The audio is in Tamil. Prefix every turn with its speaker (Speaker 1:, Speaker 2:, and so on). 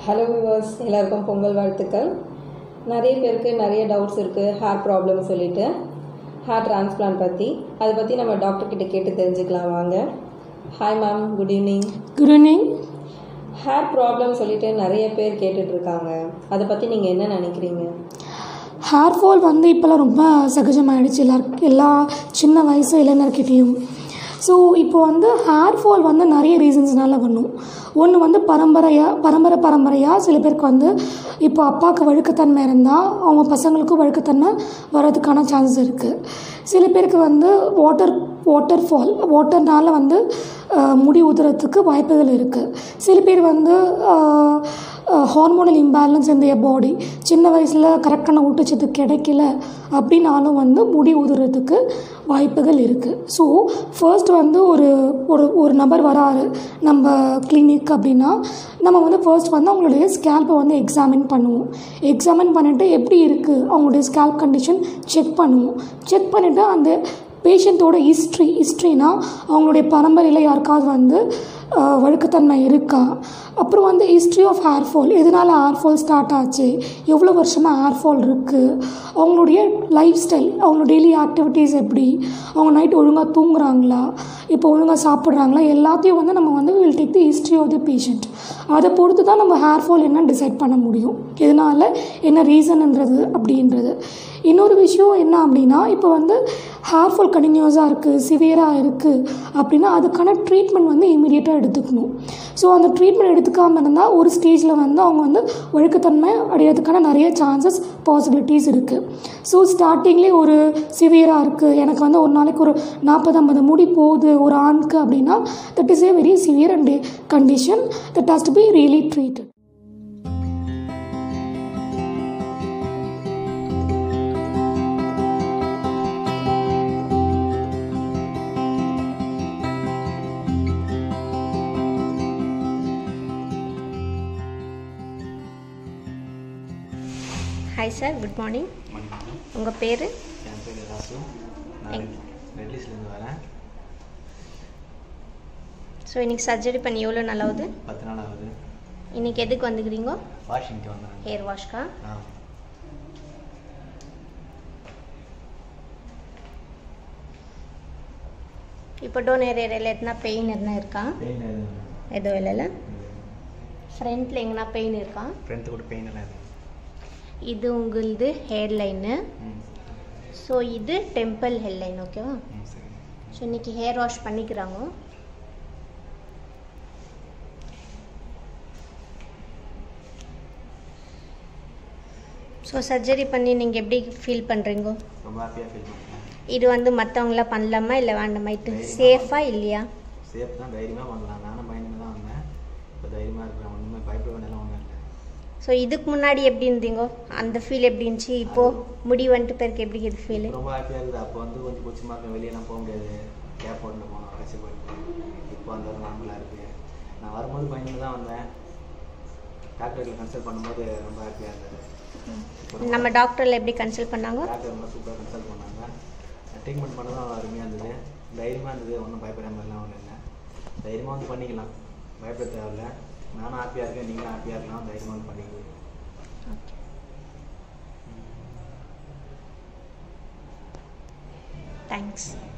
Speaker 1: ஹலோ விவர்ஸ் எல்லாருக்கும் பொங்கல் வாழ்த்துக்கள் நிறைய பேருக்கு நிறைய டவுட்ஸ் இருக்குது ஹேர் ப்ராப்ளம் சொல்லிட்டு ஹேர் டிரான்ஸ்பிளான்ட் பற்றி அதை பற்றி நம்ம டாக்டர் கிட்ட கேட்டு தெரிஞ்சுக்கலாம் வாங்க hi ma'am good evening
Speaker 2: good evening
Speaker 1: hair problem சொல்லிட்டு நிறைய பேர் கேட்டுட்டு இருக்காங்க அதை பற்றி நீங்கள் என்ன நினைக்கிறீங்க
Speaker 2: ஹேர் ஃபால் வந்து இப்போல்லாம் ரொம்ப சகஜமாயிடுச்சு எல்லாருக்கும் எல்லா சின்ன வயசு இளைஞர்கிட்டேயும் ஸோ இப்போ வந்து ஹேர் ஃபால் வந்து நிறைய ரீசன்ஸ்னால பண்ணும் ஒன்று வந்து பரம்பரையாக பரம்பரை பரம்பரையாக சில பேருக்கு வந்து இப்போ அப்பாவுக்கு வழுக்கத்தன்மை இருந்தால் அவங்க பசங்களுக்கும் வழுக்கத்தன்மை வர்றதுக்கான சான்சஸ் இருக்குது சில பேருக்கு வந்து வாட்டர் வாட்டர் ஃபால் வாட்டர்னால வந்து அஹ், முடி உதுறதுக்கு வாய்ப்புகள் இருக்குது சில பேர் வந்து ஹார்மோனல் இம்பேலன்ஸ் இந்த பாடி சின்ன வயசில் கரெக்டான ஊட்டச்சத்து கிடைக்கல அப்படின்னாலும் வந்து முடி உதுறதுக்கு வாய்ப்புகள் இருக்குது ஸோ ஃபர்ஸ்ட் வந்து ஒரு ஒரு ஒரு நபர் வராரு நம்ம கிளினிக் அப்படின்னா நம்ம வந்து ஃபர்ஸ்ட் வந்து அவங்களுடைய ஸ்கேல்ப்பை வந்து எக்ஸாமின் பண்ணுவோம் எக்ஸாமின் பண்ணிவிட்டு எப்படி இருக்குது அவங்களுடைய ஸ்கேல்ப் கண்டிஷன் செக் பண்ணுவோம் செக் பண்ணிவிட்டு அந்த பேஷண்ட்டோட ஹிஸ்ட்ரி ஹிஸ்ட்ரினா அவங்களுடைய பரம்பரையில் யாருக்காவது வந்து அஹ், வழுக்கத்தன்மை இருக்கா அப்புறம் வந்து ஹிஸ்ட்ரி ஆஃப் ஹேர் ஃபால் எதனால் ஹேர் ஃபால் ஸ்டார்ட் ஆச்சு எவ்வளோ வருஷமாக ஹேர் ஃபால் இருக்குது அவங்களுடைய லைஃப் ஸ்டைல் அவங்களோட டெய்லி ஆக்டிவிட்டீஸ் எப்படி அவங்க நைட் ஒழுங்காக தூங்குறாங்களா இப்போ ஒழுங்காக சாப்பிட்றாங்களா எல்லாத்தையும் வந்து நம்ம வந்து will take the history of the patient அதை பொறுத்து தான் நம்ம ஹேர் ஃபால் என்னன்னு டிசைட் பண்ண முடியும் எதனால் என்ன ரீசன்ன்றது அப்படின்றது இன்னொரு விஷயம் என்ன அப்படின்னா இப்போ வந்து ஹேர் ஃபால் கண்டினியூஸாக இருக்குது சிவியராக இருக்குது அப்படின்னா அதுக்கான ட்ரீட்மெண்ட் வந்து இமீடியட்டாக எடுத்துக்கணும் ஸோ அந்த ட்ரீட்மெண்ட் எடுத்துக்காமல் இருந்தால் ஒரு ஸ்டேஜில் வந்து அவங்க வந்து ஒழுக்கத்தன்மை அடையிறதுக்கான நிறைய சான்சஸ் பாசிபிலிட்டிஸ் இருக்குது ஸோ ஸ்டார்டிங்லேயே ஒரு சிவியராக இருக்குது எனக்கு வந்து ஒரு நாளைக்கு ஒரு நாற்பது ஐம்பது முடி போகுது ஒரு ஆணுக்கு அப்படின்னா that is a very severe and condition that has to be really treated
Speaker 3: hi sir good morning உங்கள் பேர்
Speaker 4: என் பேர் ராசு நான் ரெட்லிஸ்லேருந்து வரேன்
Speaker 3: ஸோ இன்னைக்கு சர்ஜரி பண்ணி எவ்வளோ நல்லாவுது
Speaker 4: பத்து நாள் ஆகுது
Speaker 3: இன்னைக்கு எதுக்கு வந்துக்கிறீங்க
Speaker 4: வாஷிங்க்கு வந்தேன்
Speaker 3: ஹேர் வாஷ்க்கா
Speaker 4: ஆ
Speaker 3: இப்போ டோன் ஏரியாவில் எதுனா பெயின் எதுனா இருக்கா
Speaker 4: பெயின் எதுவும்
Speaker 3: எதுவும் இல்லைல்ல ஃப்ரண்ட்டில் எங்கன்னா பெயின் இருக்கா
Speaker 4: ஃப்ரெண்ட்டு கூட பெயின் எல்லாம் எதுவும்
Speaker 3: இது உங்களுது ஹேர் லைனு
Speaker 4: ம்
Speaker 3: ஸோ இது டெம்பிள் ஹேர் லைன் ஓகேவா
Speaker 4: ம் சரி
Speaker 3: ஸோ இன்னைக்கு ஹேர் வாஷ் பண்ணிக்கிறாங்க ஸோ சர்ஜரி பண்ணி நீங்கள் எப்படி ஃபீல் பண்ணுறீங்க
Speaker 4: ரொம்ப ஹாப்பியாக ஃபீல் பண்ணுறேன்
Speaker 3: இது வந்து மற்றவங்களாம் பண்ணலாமா இல்லை வேண்டாமா இது சேஃபாக இல்லையா
Speaker 4: சேஃப் தான் தைரியமாக பண்ணலாம் நானும் பயந்து தான் வந்தேன் இப்போ தைரியமாக இருக்கிறேன் ஒன்றுமே பயப்பட வேண்டியலாம் ஒன்றும் இல்லை
Speaker 3: ஸோ இதுக்கு முன்னாடி எப்படி இருந்தீங்க அந்த ஃபீல் எப்படி இருந்துச்சு இப்போது முடி வந்துட்டு பேருக்கு எப்படி இது ஃபீல்
Speaker 4: ரொம்ப ஹாப்பியாக இருக்குது அப்போ வந்து கொஞ்சம் கொச்சமாக இருக்கும் வெளியெல்லாம் போக முடியாது கேப் போட்டு போனோம் கஷ்டப்பட்டு இப்போ அந்த நார்மலாக இருக்குது நான் வரும்போது பயந்து தான் வந்தேன் டாக்டர்கிட்ட கன்சல்ட் பண்ணும்போது ரொம்ப ஹாப்பியாக இருந்தது இப்போ ரொம்ப
Speaker 3: நம்ம டாக்டரில் எப்படி கன்சல்ட் பண்ணாங்க
Speaker 4: டாக்டர் ரொம்ப சூப்பராக கன்சல்ட் பண்ணாங்க ட்ரீட்மெண்ட் பண்ணதும் அருமையாக இருந்தது தைரியமாக இருந்தது ஒன்றும் பயப்படுற மாதிரிலாம் ஒன்றும் இல்லை தைரியமாக வந்து பண்ணிக்கலாம் பயப்பட தேவையில்ல நானும் ஹாப்பியாக இருக்கேன் நீங்களும் ஹாப்பியாக இருக்கலாம் தைரியமாக வந்து பண்ணிக்கலாம்
Speaker 3: தேங்க்ஸ்